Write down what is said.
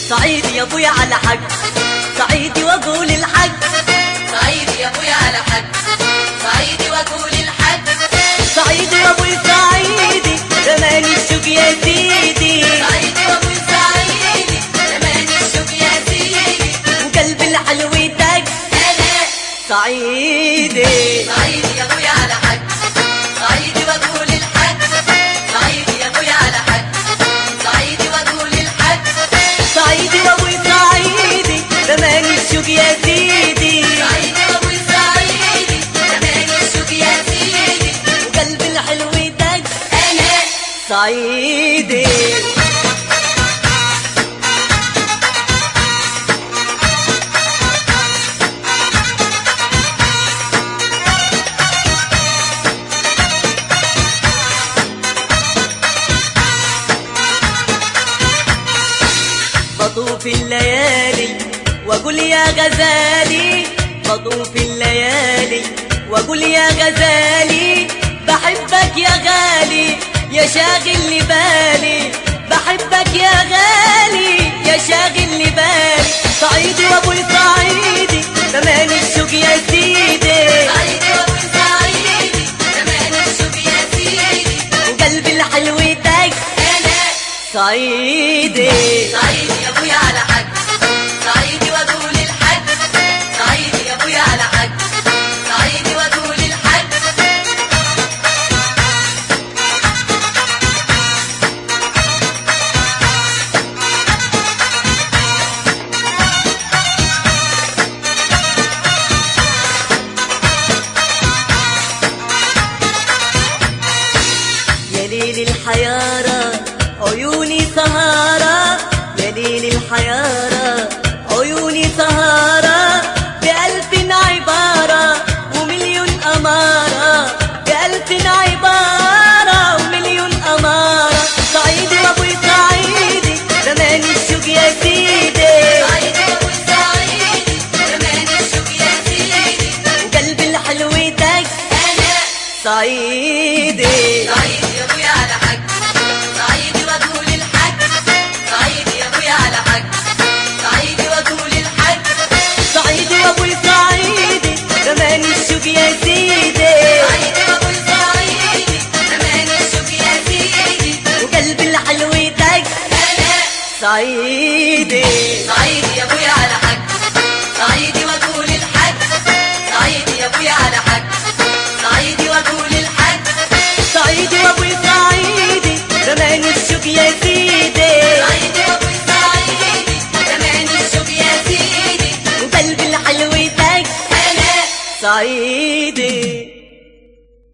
صعيدي يا ابويا على حق صعيدي واقول الحق صعيدي يا ابويا على حق صعيدي واقول الحق صعيدي يا ابوي صعيدي زمان الشوق يا سيدي صعيدي وابوي صعيدي زمان الشوق يا سيدي وقلب الحلو دق انا صعيدي صعيدي يا ابويا على حق صعيدي واقول الحق صعيدي يا ابويا على حق صعيدي واقول الحق صعيدي وابوي صعيدي زمان الشوق يا سيدي صعيدي وابوي صعيدي زمان الشوق يا سيدي وقلب الحلو دق انا صعيدي بطوف الليالي واقول يا غزالي بطوف الليالي واقول يا غزالي بحبك يا غالي يا شاغل لي بالي بحبك يا غالي يا شاغل لي بالي صعيدي وابوي صعيدي زمان الشوق يا سيدي صعيدي وابوي صعيدي زمان الشوق يا سيدي وقلبي الحلو دق انا صعيدي صعيدي يا ابويا على حق صعيدي واقول الحق صعيدي يا ابويا على حق صعيدي واقول الحق يا ليل الحيارة عيوني سهارة يا ليل الحيارة عيوني سهارة بألف عبارة ومليون أمارة بألف عبارة ومليون أمارة صعيدي وأبوي صعيدي زمان الشوق يا سيدي صعيدي وابوي صعيدي زمان الشوق يا سيدي وقلبي الحلو دق انا صعيدي صعيدي يا ابويا على حق صعيدي واقول الحق صعيدي يا ابويا على حق صعيدي واقول الحق صعيدي وأبوي صعيدي زمان الشوق يا سيدي صعيدي وابوي صعيدي زمان الشوق يا سيدي وقلبي الحلو دق انا صعيدي